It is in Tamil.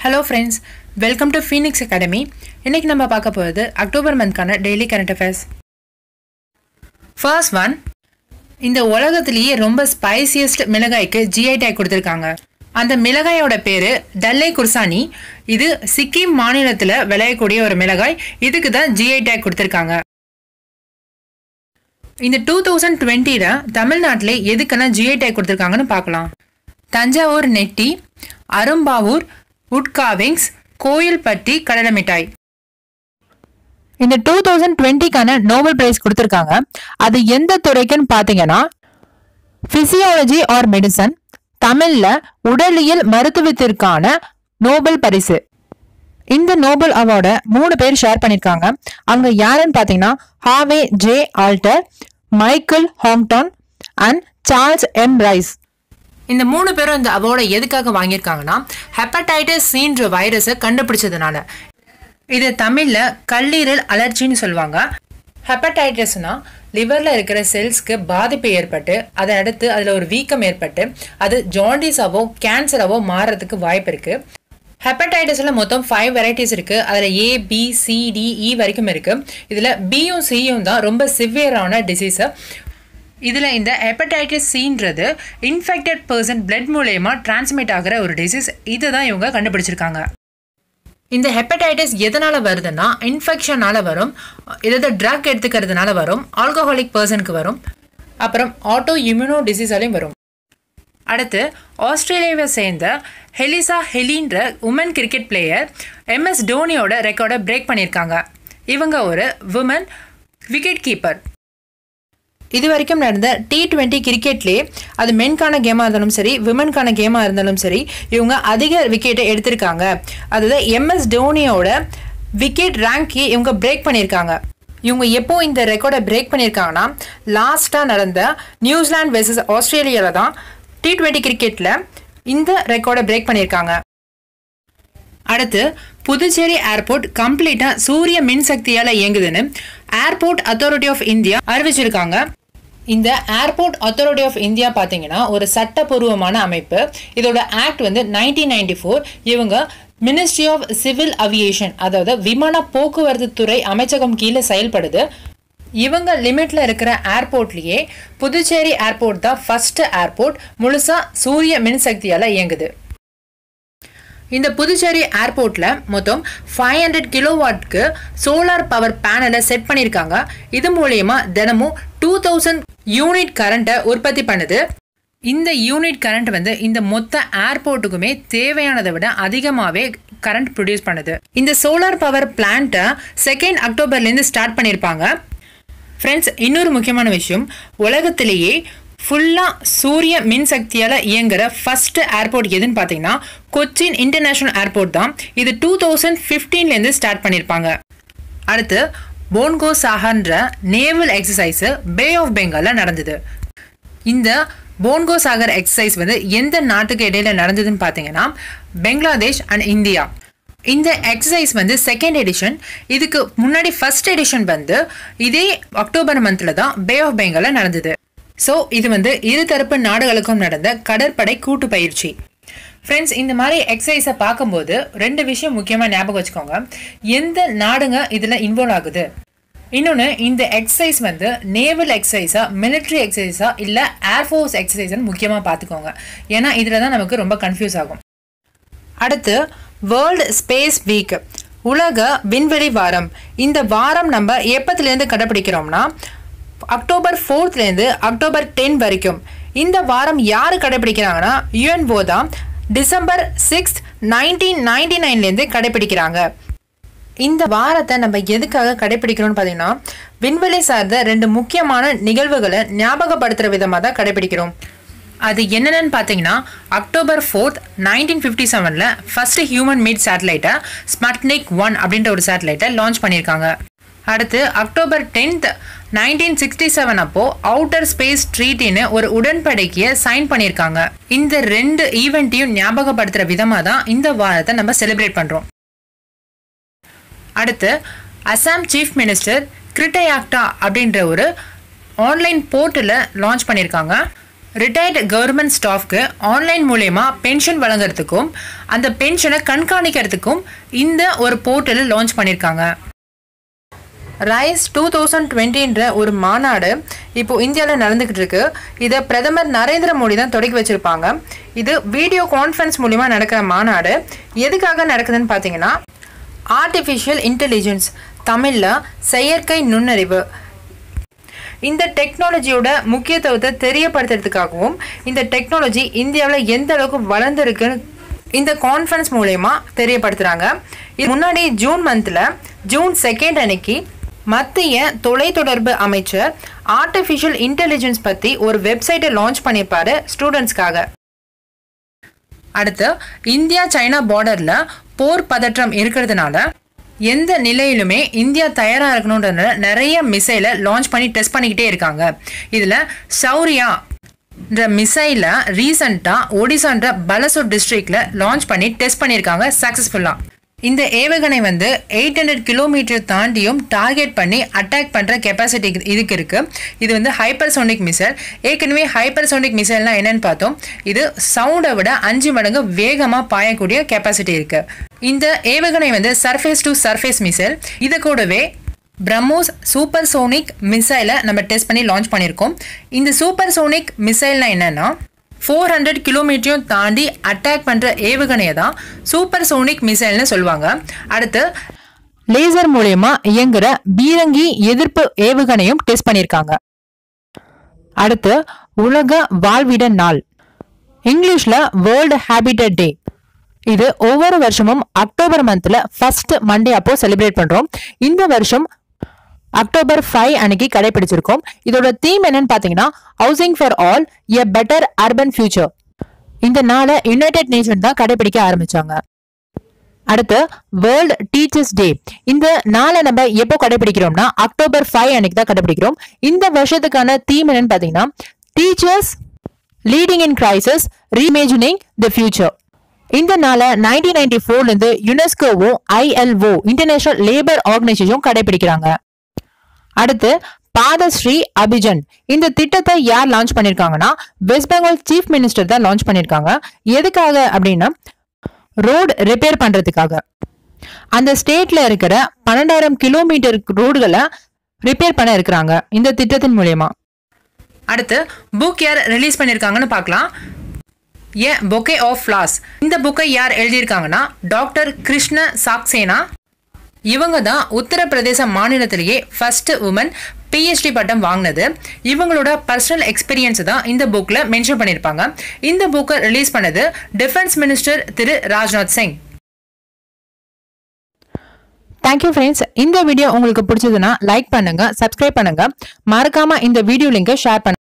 hello friends welcome to Phoenix academy இன்னைக்கு நம்ம பார்க்க போகிறது அக்டோபர் மந்த்க்கான daily current affairs first one இந்த உலகத்திலேயே ரொம்ப ஸ்பைசியஸ்ட் மிளகாய்க்கு ஜிஐ டேக் கொடுத்துருக்காங்க அந்த மிளகாயோட பேர் டல்லை குர்சானி இது சிக்கிம் மாநிலத்தில் விளையக்கூடிய ஒரு மிளகாய் இதுக்கு தான் ஜிஐ டேக் கொடுத்துருக்காங்க இந்த டூ தௌசண்ட் டுவெண்ட்டியில் தமிழ்நாட்டில் எதுக்குன்னா ஜிஐ டேக் கொடுத்துருக்காங்கன்னு பார்க்கலாம் தஞ்சாவூர் நெட்டி அரும்பாவூர் உட்காவிங்ஸ் கோயில்பட்டி கடலை மிட்டாய் இந்த டூ தௌசண்ட் டுவெண்ட்டிக்கான நோபல் பிரைஸ் கொடுத்துருக்காங்க அது எந்த துறைக்குன்னு பார்த்தீங்கன்னா பிசியாலஜி ஆர் மெடிசன் தமிழ்ல உடலியல் மருத்துவத்திற்கான நோபல் பரிசு இந்த நோபல் அவார்டை மூணு பேர் ஷேர் பண்ணியிருக்காங்க அவங்க யாருன்னு பார்த்தீங்கன்னா Harvey J Alter Michael Houghton and Charles M Rice இந்த மூணு பேரும் இந்த அவார்டை எதுக்காக வாங்கியிருக்காங்கன்னா ஹெப்படைட்டிஸ் சீன்ற வைரஸை கண்டுபிடிச்சதுனால இது தமிழில் கல்லீரல் அலர்ஜின்னு சொல்லுவாங்க ஹெப்படைட்டிஸ்னா லிவரில் இருக்கிற செல்ஸ்க்கு பாதிப்பு ஏற்பட்டு அதை அடுத்து அதில் ஒரு வீக்கம் ஏற்பட்டு அது ஜாண்டிஸாவோ கேன்சராவோ மாறுறதுக்கு வாய்ப்பு இருக்குது ஹெப்படைட்டிஸில் மொத்தம் ஃபைவ் வெரைட்டிஸ் இருக்குது அதில் A B C D E வரைக்கும் இருக்குது இதில் பியும் சியும் தான் ரொம்ப சிவியரான டிசீஸு இதில் இந்த ஹெப்படைட்டிஸ் சின்றது இன்ஃபெக்டட் பர்சன் பிளட் மூலயமா டிரான்ஸ்மிட் ஆகிற ஒரு டிசீஸ் இதை தான் இவங்க கண்டுபிடிச்சிருக்காங்க இந்த ஹெப்படைட்டிஸ் எதனால் வருதுன்னா இன்ஃபெக்ஷனால் வரும் ஏதாவது ட்ரக் எடுத்துக்கிறதுனால வரும் ஆல்கஹாலிக் பர்சனுக்கு வரும் அப்புறம் ஆட்டோ இம்யூனோ டிசீஸாலையும் வரும் அடுத்து ஆஸ்திரேலியாவை சேர்ந்த ஹெலிசா ஹெலின்ற உமன் கிரிக்கெட் பிளேயர் எம்எஸ் டோனியோட ரெக்கார்டை பிரேக் பண்ணியிருக்காங்க இவங்க ஒரு உமன் விக்கெட் கீப்பர் இது வரைக்கும் நடந்த டி டுவெண்ட்டி கிரிக்கெட்லேயே அது மென்கான கேமாக இருந்தாலும் சரி விமனுக்கான கேமாக இருந்தாலும் சரி இவங்க அதிக விக்கெட்டை எடுத்திருக்காங்க அதாவது எம்எஸ் டோனியோட விக்கெட் ரேங்க்கை இவங்க பிரேக் பண்ணியிருக்காங்க இவங்க எப்போ இந்த ரெக்கார்டை பிரேக் பண்ணியிருக்காங்கன்னா லாஸ்ட்டாக நடந்த நியூசிலாந்து வெர்சஸ் ஆஸ்திரேலியாவில் தான் டி டுவெண்ட்டி கிரிக்கெட்டில் இந்த ரெக்கார்டை பிரேக் பண்ணியிருக்காங்க அடுத்து புதுச்சேரி ஏர்போர்ட் கம்ப்ளீட்டா சூரிய மின்சக்தியால இயங்குதுன்னு ஏர்போர்ட் அத்தாரிட்டி ஆஃப் இந்தியா அறிவிச்சிருக்காங்க இந்த ஏர்போர்ட் அத்தாரிட்டி ஆஃப் இந்தியா பார்த்தீங்கன்னா ஒரு சட்டப்பூர்வமான அமைப்பு இதோட ஆக்ட் வந்து நைன்டீன் நைன்டி ஃபோர் இவங்க மினிஸ்ட்ரி ஆஃப் சிவில் அவியேஷன் அதாவது விமான போக்குவரத்து துறை அமைச்சகம் கீழே செயல்படுது இவங்க லிமிட்ல இருக்கிற ஏர்போர்ட்லயே புதுச்சேரி ஏர்போர்ட் தான் ஃபர்ஸ்ட் ஏர்போர்ட் முழுசா சூரிய மின்சக்தியால இயங்குது இந்த புதுச்சேரி ஏர்போர்ட்டில் மொத்தம் ஃபைவ் ஹண்ட்ரட் கிலோவாட்க்கு சோலார் பவர் பேனலை செட் பண்ணியிருக்காங்க இது மூலயமா தினமும் டூ தௌசண்ட் யூனிட் கரண்ட்டை உற்பத்தி பண்ணுது இந்த யூனிட் கரண்ட் வந்து இந்த மொத்த ஏர்போர்ட்டுக்குமே தேவையானதை விட அதிகமாகவே கரண்ட் ப்ரொடியூஸ் பண்ணுது இந்த சோலார் பவர் பிளான்ட்டை செகண்ட் அக்டோபர்லேருந்து ஸ்டார்ட் பண்ணியிருப்பாங்க ஃப்ரெண்ட்ஸ் இன்னொரு முக்கியமான விஷயம் உலகத்திலேயே ஃபுல்லாக சூரிய மின்சக்தியால் இயங்குற ஃபர்ஸ்ட் ஏர்போர்ட் எதுன்னு பார்த்தீங்கன்னா கொச்சின் இன்டர்நேஷ்னல் ஏர்போர்ட் தான் இது டூ தௌசண்ட் ஃபிஃப்டீன்லேருந்து ஸ்டார்ட் பண்ணியிருப்பாங்க அடுத்து போன்கோ சாகன்ற நேவல் எக்ஸசைஸு பே ஆஃப் பெங்காலில் நடந்தது இந்த போன்கோ சாகர் எக்ஸசைஸ் வந்து எந்த நாட்டுக்கு இடையில நடந்ததுன்னு பார்த்தீங்கன்னா பெங்களாதேஷ் அண்ட் இந்தியா இந்த எக்ஸசைஸ் வந்து செகண்ட் எடிஷன் இதுக்கு முன்னாடி ஃபர்ஸ்ட் எடிஷன் வந்து இதே அக்டோபர் மந்தில் தான் பே ஆஃப் பெங்காலில் நடந்தது ஸோ இது வந்து இருதரப்பு நாடுகளுக்கும் நடந்த கடற்படை கூட்டு பயிற்சி ஃப்ரெண்ட்ஸ் இந்த மாதிரி எக்ஸசைஸை பார்க்கும்போது ரெண்டு விஷயம் முக்கியமாக ஞாபகம் வச்சுக்கோங்க எந்த நாடுங்க இதில் இன்வால்வ் ஆகுது இன்னொன்று இந்த எக்ஸசைஸ் வந்து நேவல் எக்ஸசைஸா மிலிட்ரி எக்ஸசைஸா இல்லை ஏர்ஃபோர்ஸ் எக்ஸசைஸ்னு முக்கியமாக பார்த்துக்கோங்க ஏன்னா இதில் தான் நமக்கு ரொம்ப கன்ஃபியூஸ் ஆகும் அடுத்து வேர்ல்டு ஸ்பேஸ் வீக் உலக விண்வெளி வாரம் இந்த வாரம் நம்ம எப்பத்துலேருந்து கடைப்பிடிக்கிறோம்னா அக்டோபர் ஃபோர்த்லேருந்து அக்டோபர் டென் வரைக்கும் இந்த வாரம் யார் கடைப்பிடிக்கிறாங்கன்னா யுஎன்ஓ தான் டிசம்பர் சிக்ஸ்த் நைன்டீன் நைன்டி நைன்லேருந்து கடைப்பிடிக்கிறாங்க இந்த வாரத்தை நம்ம எதுக்காக கடைப்பிடிக்கிறோம்னு பார்த்தீங்கன்னா விண்வெளி சார்ந்த ரெண்டு முக்கியமான நிகழ்வுகளை ஞாபகப்படுத்துகிற விதமாக தான் கடைப்பிடிக்கிறோம் அது என்னென்னு பார்த்தீங்கன்னா அக்டோபர் ஃபோர்த் நைன்டீன் ஃபிஃப்டி செவனில் ஃபர்ஸ்ட் ஹியூமன் மேட் சேட்டலைட்டை ஸ்மட்னிக் ஒன் அப்படின்ற ஒரு சேட்டலைட்டை லான்ச் பண்ணியிருக்காங்க அடுத்து October tenth nineteen sixty seven அப்போ அவுட்டர் ஸ்பேஸ் ட்ரீட்டின்னு ஒரு உடன்படிக்கையை சைன் பண்ணியிருக்காங்க இந்த ரெண்டு ஈவெண்ட்டையும் ஞாபகப்படுத்துகிற விதமாக தான் இந்த வாரத்தை நம்ம செலிப்ரேட் பண்ணுறோம் அடுத்து அசாம் சீஃப் மினிஸ்டர் கிரிட்டயாக்டா அப்படின்ற ஒரு ஆன்லைன் போர்ட்டலை லான்ச் பண்ணியிருக்காங்க ரிட்டையர்டு கவர்மெண்ட் ஸ்டாஃப்க்கு ஆன்லைன் மூலயமா பென்ஷன் வழங்குறதுக்கும் அந்த பென்ஷனை கண்காணிக்கிறதுக்கும் இந்த ஒரு போர்ட்டலை லான்ச் பண்ணியிருக்காங்க ரைஸ் டூ தௌசண்ட் டுவெண்ட்டின்ற ஒரு மாநாடு இப்போ இந்தியாவில் நடந்துக்கிட்டு இருக்கு இதை பிரதமர் நரேந்திர மோடி தான் தொடங்கி வச்சிருப்பாங்க இது வீடியோ கான்ஃபரன்ஸ் மூலிமா நடக்கிற மாநாடு எதுக்காக நடக்குதுன்னு பார்த்தீங்கன்னா ஆர்டிஃபிஷியல் இன்டெலிஜென்ஸ் தமிழில் செயற்கை நுண்ணறிவு இந்த டெக்னாலஜியோட முக்கியத்துவத்தை தெரியப்படுத்துறதுக்காகவும் இந்த டெக்னாலஜி இந்தியாவில் எந்த அளவுக்கு வளர்ந்துருக்குன்னு இந்த கான்ஃபரன்ஸ் மூலயமா தெரியப்படுத்துகிறாங்க இது முன்னாடி ஜூன் மந்தில் ஜூன் செகண்ட் அன்னைக்கு மத்திய தொலைத்தொடர்பு அமைச்சர் ஆர்டிஃபிஷியல் இன்டெலிஜென்ஸ் பற்றி ஒரு வெப்சைட்டை லான்ச் பண்ணியிருப்பாரு ஸ்டூடெண்ட்ஸ்க்காக அடுத்து இந்தியா சைனா பார்டரில் போர் பதற்றம் இருக்கிறதுனால எந்த நிலையிலுமே இந்தியா தயாராக இருக்கணுன்றதுனால நிறைய மிசைலை லான்ச் பண்ணி டெஸ்ட் பண்ணிக்கிட்டே இருக்காங்க இதில் சௌரியா என்ற மிசைலை ரீசண்டாக ஒடிசான்ற பலசோர் டிஸ்ட்ரிக்டில் லான்ச் பண்ணி டெஸ்ட் பண்ணியிருக்காங்க சக்ஸஸ்ஃபுல்லாக இந்த ஏவுகணை வந்து எயிட் ஹண்ட்ரட் கிலோமீட்டர் தாண்டியும் டார்கெட் பண்ணி அட்டாக் பண்ணுற கெப்பாசிட்டி இதுக்கு இருக்குது இது வந்து ஹைப்பர்சோனிக் மிசைல் ஏற்கனவே ஹைப்பர்சோனிக் மிசைல்னா என்னன்னு பார்த்தோம் இது சவுண்டை விட அஞ்சு மடங்கு வேகமாக பாயக்கூடிய கெப்பாசிட்டி இருக்குது இந்த ஏவுகணை வந்து சர்ஃபேஸ் டு சர்ஃபேஸ் மிசைல் இது கூடவே பிரம்மோஸ் சூப்பர் சோனிக் மிசைலை நம்ம டெஸ்ட் பண்ணி லான்ச் பண்ணியிருக்கோம் இந்த சூப்பர் சோனிக் மிசைல்னா என்னன்னா ஃபோர் ஹண்ட்ரட் கிலோமீட்டரையும் தாண்டி அட்டாக் பண்ணுற ஏவுகணையை தான் சூப்பர் சோனிக் மிசைல்னு சொல்லுவாங்க அடுத்து லேசர் மூலயமா இயங்குற பீரங்கி எதிர்ப்பு ஏவுகணையும் டெஸ்ட் பண்ணியிருக்காங்க அடுத்து உலக வாழ்விட நாள் இங்கிலீஷ்ல வேர்ல்டு ஹேபிட்டட் டே இது ஒவ்வொரு வருஷமும் அக்டோபர் மந்த்ல ஃபர்ஸ்ட் மண்டே அப்போ செலிப்ரேட் பண்றோம் இந்த வருஷம் அக்டோபர் ஃபைவ் அன்னைக்கு கடைபிடிச்சிருக்கோம் இதோட தீம் என்னன்னு பாத்தீங்கன்னா housing for all a better urban future இந்த நாளை யுனைடெட் நேஷன் தான் கடைபிடிக்க ஆரம்பிச்சாங்க அடுத்து வேர்ல்ட் டீச்சர்ஸ் டே இந்த நாளை நம்ம எப்போ கடைபிடிக்கிறோம்னா அக்டோபர் ஃபைவ் அன்னைக்கு தான் கடைபிடிக்கிறோம் இந்த வருஷத்துக்கான தீம் என்னன்னு பாத்தீங்கன்னா teachers leading in crisis reimagining the future இந்த நாளை நைன்டீன் நைன்டி ஃபோர்ல இருந்து யுனெஸ்கோவும் ஐஎல்ஓ இன்டர்நேஷனல் லேபர் ஆர்கனைசேஷன் கடைபிடிக்கிறாங்க அடுத்து பாதஸ்ரீ அபிஜன் இந்த திட்டத்தை யார் லான்ச் பண்ணிருக்காங்கன்னா வெஸ்ட் பெங்கால் சீஃப் மினிஸ்டர் தான் லான்ச் பண்ணிருக்காங்க எதுக்காக அப்படின்னா ரோடு ரிப்பேர் பண்றதுக்காக அந்த ஸ்டேட்ல இருக்கிற பன்னெண்டாயிரம் கிலோமீட்டர் ரோடுகளை ரிப்பேர் பண்ண இருக்கிறாங்க இந்த திட்டத்தின் மூலயமா அடுத்து புக் யார் ரிலீஸ் பண்ணியிருக்காங்கன்னு பார்க்கலாம் ஏ பொக்கே ஆஃப் ஃப்ளாஸ் இந்த புக்கை யார் எழுதியிருக்காங்கன்னா டாக்டர் கிருஷ்ண சாக்சேனா இவங்க தான் உத்தரப்பிரதேச மாநிலத்திலேயே ஃபர்ஸ்ட் உமன் பிஹெச்டி பட்டம் வாங்கினது இவங்களோட பர்சனல் எக்ஸ்பீரியன்ஸ் தான் இந்த புக்கில் மென்ஷன் பண்ணியிருப்பாங்க இந்த புக்கை ரிலீஸ் பண்ணது டிஃபென்ஸ் மினிஸ்டர் திரு ராஜ்நாத் சிங் தேங்க்யூ ஃப்ரெண்ட்ஸ் இந்த வீடியோ உங்களுக்கு பிடிச்சதுன்னா லைக் பண்ணுங்க சப்ஸ்கிரைப் பண்ணுங்க மறக்காம இந்த வீடியோ லிங்கை ஷேர் பண்ணுங்க